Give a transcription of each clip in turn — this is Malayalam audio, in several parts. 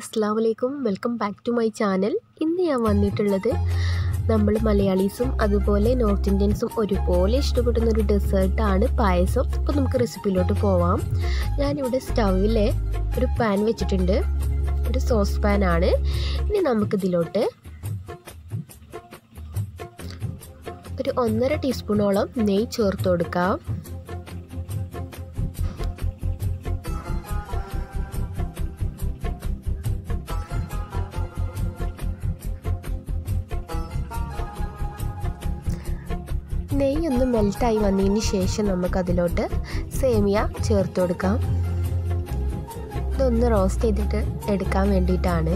അസ്സാം വലൈക്കും welcome back to my channel ഇന്ന് ഞാൻ വന്നിട്ടുള്ളത് നമ്മൾ മലയാളീസും അതുപോലെ നോർത്ത് ഇന്ത്യൻസും ഒരുപോലെ ഇഷ്ടപ്പെടുന്ന ഒരു ഡെസേർട്ടാണ് പായസം അപ്പോൾ നമുക്ക് റെസിപ്പിയിലോട്ട് പോവാം ഞാനിവിടെ സ്റ്റൗവിലെ ഒരു പാൻ വെച്ചിട്ടുണ്ട് ഒരു സോസ് പാൻ ആണ് ഇനി നമുക്കിതിലോട്ട് ഒരു ഒന്നര ടീസ്പൂണോളം നെയ്യ് ചേർത്ത് കൊടുക്കാം നെയ്യ് ഒന്ന് മെൽറ്റായി വന്നതിന് ശേഷം നമുക്കതിലോട്ട് സേമിയ ചേർത്ത് കൊടുക്കാം ഇതൊന്ന് റോസ്റ്റ് ചെയ്തിട്ട് എടുക്കാൻ വേണ്ടിയിട്ടാണ്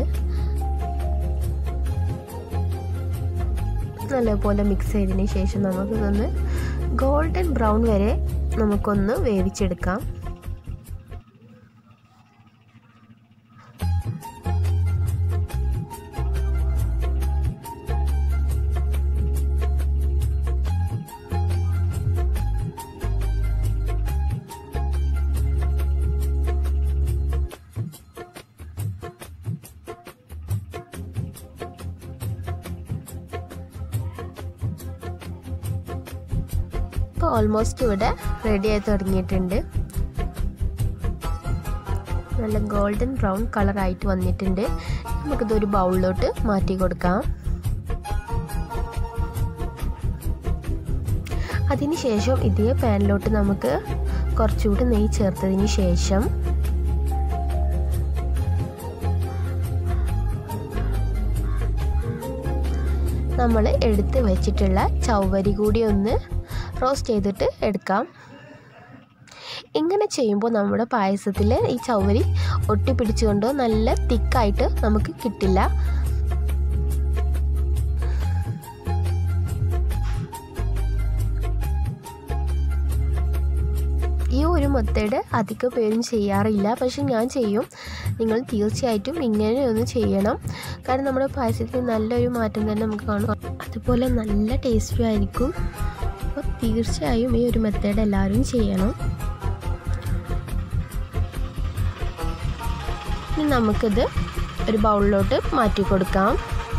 നല്ലപോലെ മിക്സ് ചെയ്തതിന് ശേഷം നമുക്കിതൊന്ന് ഗോൾഡൻ ബ്രൗൺ വരെ നമുക്കൊന്ന് വേവിച്ചെടുക്കാം ഇപ്പോൾ ഓൾമോസ്റ്റ് ഇവിടെ റെഡി ആയി തുടങ്ങിയിട്ടുണ്ട് നല്ല ഗോൾഡൻ ബ്രൗൺ കളറായിട്ട് വന്നിട്ടുണ്ട് നമുക്കിതൊരു ബൗളിലോട്ട് മാറ്റി കൊടുക്കാം അതിനുശേഷം ഇതേ പാനിലോട്ട് നമുക്ക് കുറച്ചുകൂടി നെയ്യ് ചേർത്തതിന് ശേഷം നമ്മൾ എടുത്ത് വെച്ചിട്ടുള്ള ചവ്വരി കൂടി ഒന്ന് റോസ്റ്റ് ചെയ്തിട്ട് എടുക്കാം ഇങ്ങനെ ചെയ്യുമ്പോൾ നമ്മുടെ പായസത്തിൽ ഈ ചവരി ഒട്ടിപ്പിടിച്ചുകൊണ്ട് നല്ല തിക്കായിട്ട് നമുക്ക് കിട്ടില്ല ഈ ഒരു മെത്തേഡ് അധിക പേരും ചെയ്യാറില്ല പക്ഷെ ഞാൻ ചെയ്യും നിങ്ങൾ തീർച്ചയായിട്ടും ഇങ്ങനെ ഒന്ന് ചെയ്യണം കാരണം നമ്മുടെ പായസത്തിൽ നല്ലൊരു മാറ്റം തന്നെ നമുക്ക് കാണും അതുപോലെ നല്ല ടേസ്റ്റും ആയിരിക്കും അപ്പോൾ തീർച്ചയായും ഈ ഒരു മെത്തേഡ് എല്ലാവരും ചെയ്യണം ഇനി നമുക്കിത് ഒരു ബൗളിലോട്ട് മാറ്റി കൊടുക്കാം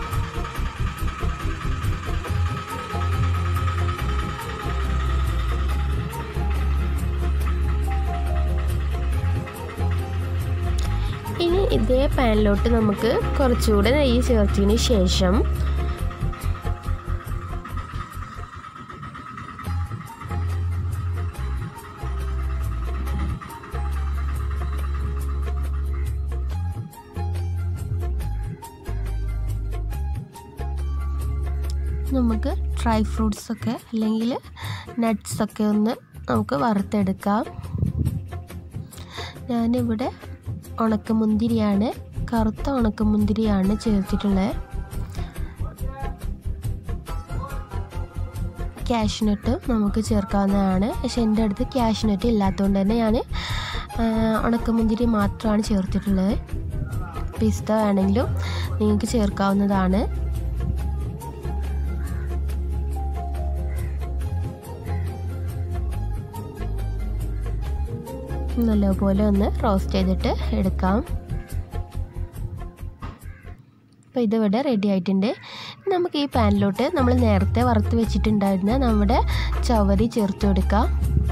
ഇനി ഇതേ പാനിലോട്ട് നമുക്ക് കുറച്ചുകൂടെ നെയ്യ് ചേർത്തതിന് ശേഷം നമുക്ക് ഡ്രൈ ഫ്രൂട്ട്സൊക്കെ അല്ലെങ്കിൽ നട്ട്സൊക്കെ ഒന്ന് നമുക്ക് വറുത്തെടുക്കാം ഞാനിവിടെ ഉണക്കമുന്തിരിയാണ് കറുത്ത ഉണക്കമുന്തിരിയാണ് ചേർത്തിട്ടുള്ളത് ക്യാഷ്നട്ട് നമുക്ക് ചേർക്കാവുന്നതാണ് പക്ഷെ എൻ്റെ അടുത്ത് ക്യാഷ്നട്ട് ഇല്ലാത്തതുകൊണ്ട് തന്നെ ഞാൻ ഉണക്കമുന്തിരി മാത്രമാണ് ചേർത്തിട്ടുള്ളത് പിസ്ത വേണമെങ്കിലും നിങ്ങൾക്ക് ചേർക്കാവുന്നതാണ് നല്ലപോലെ ഒന്ന് റോസ്റ്റ് ചെയ്തിട്ട് എടുക്കാം അപ്പോൾ ഇതിവിടെ റെഡി ആയിട്ടുണ്ട് നമുക്ക് ഈ പാനിലോട്ട് നമ്മൾ നേരത്തെ വറുത്ത് വെച്ചിട്ടുണ്ടായിരുന്ന നമ്മുടെ ചവരി ചേർത്ത് കൊടുക്കാം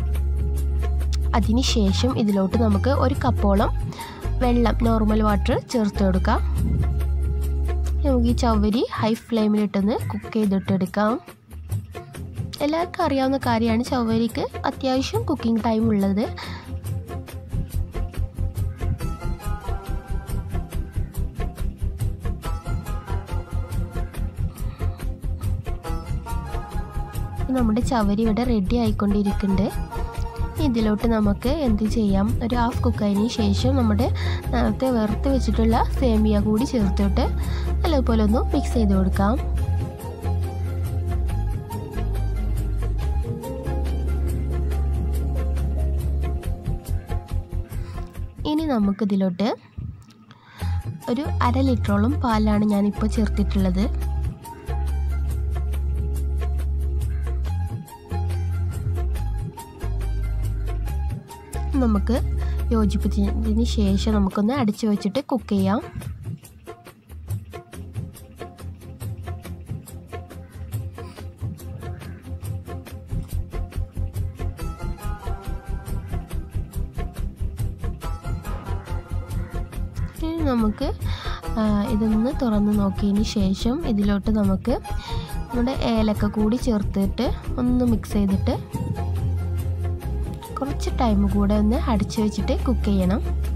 അതിന് ശേഷം ഇതിലോട്ട് നമുക്ക് ഒരു കപ്പോളം വെള്ളം നോർമൽ വാട്ടർ ചേർത്ത് കൊടുക്കാം നമുക്ക് ഈ ചവരി ഹൈ ഫ്ലെയിമിലിട്ടൊന്ന് കുക്ക് ചെയ്തിട്ടെടുക്കാം എല്ലാവർക്കും അറിയാവുന്ന കാര്യമാണ് ചവരിക്ക് അത്യാവശ്യം കുക്കിംഗ് ടൈം ഉള്ളത് നമ്മുടെ ചവരി ഇവിടെ റെഡി ആയിക്കൊണ്ടിരിക്കുന്നുണ്ട് ഇതിലോട്ട് നമുക്ക് എന്ത് ചെയ്യാം ഒരു ഹാഫ് കുക്കതിന് ശേഷം നമ്മുടെ നേരത്തെ വറുത്ത് വെച്ചിട്ടുള്ള സേമിയ കൂടി ചേർത്തിട്ട് നല്ലപോലെ ഒന്ന് മിക്സ് ചെയ്ത് കൊടുക്കാം ഇനി നമുക്കിതിലോട്ട് ഒരു അര ലിറ്ററോളം പാലാണ് ഞാനിപ്പോൾ ചേർത്തിട്ടുള്ളത് നമുക്ക് യോജിപ്പിച്ചതിന് ശേഷം നമുക്കൊന്ന് അടിച്ചു വെച്ചിട്ട് കുക്ക് ചെയ്യാം നമുക്ക് ആ, ഇതൊന്ന് തുറന്ന് നോക്കിയതിന് ശേഷം ഇതിലോട്ട് നമുക്ക് നമ്മുടെ ഏലക്ക കൂടി ചേർത്തിട്ട് ഒന്ന് മിക്സ് ചെയ്തിട്ട് കുറച്ച് ടൈം കൂടെ ഒന്ന് അടിച്ചു വെച്ചിട്ട് കുക്ക് ചെയ്യണം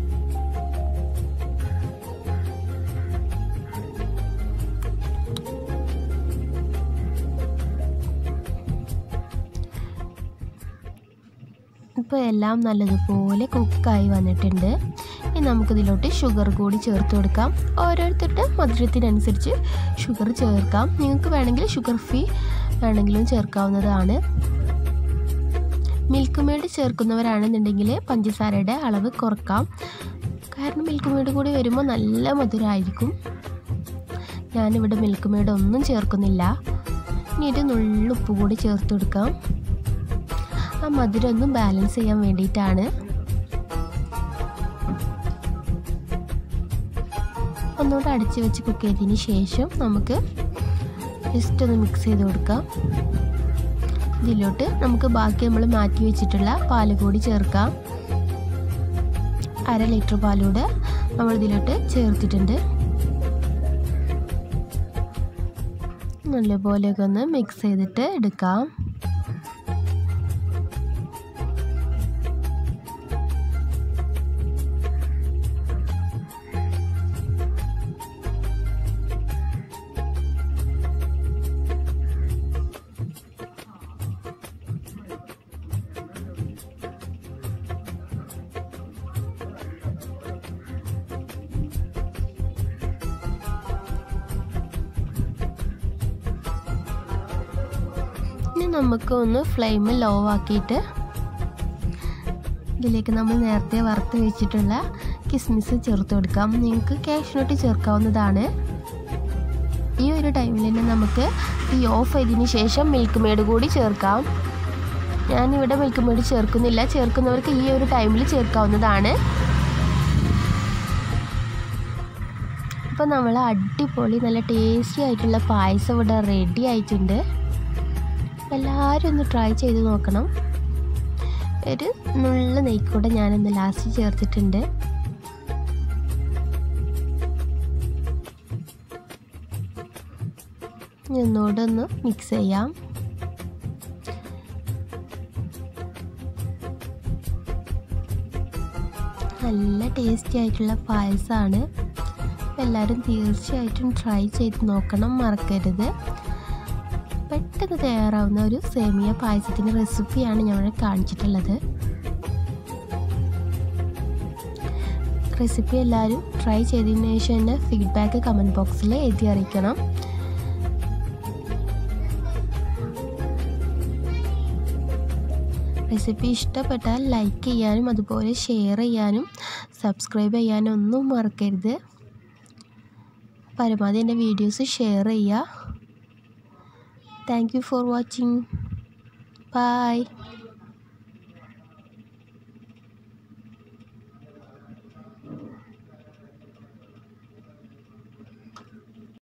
ഇപ്പോൾ എല്ലാം നല്ലതുപോലെ കുക്കായി വന്നിട്ടുണ്ട് ഇനി നമുക്കിതിലോട്ട് ഷുഗർ കൂടി ചേർത്ത് കൊടുക്കാം ഓരോരുത്തരുടെ മധുരത്തിനനുസരിച്ച് ഷുഗർ ചേർക്കാം നിങ്ങൾക്ക് വേണമെങ്കിൽ ഷുഗർ ഫ്രീ വേണമെങ്കിലും ചേർക്കാവുന്നതാണ് മിൽക്ക് മെയ്ഡ് ചേർക്കുന്നവരാണെന്നുണ്ടെങ്കിൽ പഞ്ചസാരയുടെ അളവ് കുറക്കാം കാരണം മിൽക്ക് മെയ്ഡ് കൂടി വരുമ്പോൾ നല്ല മധുരമായിരിക്കും ഞാനിവിടെ മിൽക്ക് മെയ്ഡ് ഒന്നും ചേർക്കുന്നില്ല ഇനി ഒരു നുള്ളുപ്പ് കൂടി ചേർത്ത് കൊടുക്കാം ആ മധുരം ഒന്ന് ബാലൻസ് ചെയ്യാൻ വേണ്ടിയിട്ടാണ് ഒന്നുകൂടെ അടച്ച് വെച്ച് കുക്ക് ചെയ്തതിന് ശേഷം നമുക്ക് ജസ്റ്റ് ഒന്ന് മിക്സ് ചെയ്ത് കൊടുക്കാം ഇതിലോട്ട് നമുക്ക് ബാക്കി നമ്മൾ മാറ്റി വെച്ചിട്ടുള്ള പാല് കൂടി ചേർക്കാം അര ലിറ്റർ പാലൂടെ നമ്മൾ ഇതിലോട്ട് ചേർത്തിട്ടുണ്ട് നല്ലപോലെയൊക്കെ ഒന്ന് മിക്സ് ചെയ്തിട്ട് എടുക്കാം ഇനി നമുക്ക് ഒന്ന് ഫ്ലെയിം ലോ ആക്കിയിട്ട് ഇതിലേക്ക് നമ്മൾ നേരത്തെ വറുത്ത് വെച്ചിട്ടുള്ള കിസ്മിസ് ചേർത്ത് കൊടുക്കാം നിങ്ങൾക്ക് കാഷ്നട്ട് ചേർക്കാവുന്നതാണ് ഈ ഒരു ടൈമിൽ തന്നെ നമുക്ക് ഈ ഓഫ് ചെയ്തതിന് ശേഷം മിൽക്ക് മെയ്ഡ് കൂടി ചേർക്കാം ഞാനിവിടെ മിൽക്ക് മെയ്ഡ് ചേർക്കുന്നില്ല ചേർക്കുന്നവർക്ക് ഈ ഒരു ടൈമിൽ ചേർക്കാവുന്നതാണ് അപ്പോൾ നമ്മൾ അടിപൊളി നല്ല ടേസ്റ്റി ആയിട്ടുള്ള പായസം ഇവിടെ റെഡി ആയിട്ടുണ്ട് എല്ലാവരും ഒന്ന് ട്രൈ ചെയ്ത് നോക്കണം ഒരു നുള്ള നെയ്ക്കൂടെ ഞാനൊന്ന് ലാസ്റ്റ് ചേർത്തിട്ടുണ്ട് ഇനി ഒന്നുകൂടെ ഒന്ന് മിക്സ് ചെയ്യാം നല്ല ടേസ്റ്റി ആയിട്ടുള്ള പായസമാണ് എല്ലാവരും തീർച്ചയായിട്ടും ട്രൈ ചെയ്ത് നോക്കണം മറക്കരുത് പെട്ടെന്ന് തയ്യാറാവുന്ന ഒരു സേമിയ പായസത്തിൻ്റെ റെസിപ്പിയാണ് ഞാൻ കാണിച്ചിട്ടുള്ളത് റെസിപ്പി എല്ലാവരും ട്രൈ ചെയ്തതിന് ശേഷം എൻ്റെ ഫീഡ്ബാക്ക് കമൻറ്റ് ബോക്സിൽ എഴുതി അറിയിക്കണം റെസിപ്പി ഇഷ്ടപ്പെട്ടാൽ ലൈക്ക് ചെയ്യാനും അതുപോലെ ഷെയർ ചെയ്യാനും സബ്സ്ക്രൈബ് ചെയ്യാനും ഒന്നും മറക്കരുത് പരമാവധി എൻ്റെ വീഡിയോസ് ഷെയർ ചെയ്യുക Thank you for watching. Bye.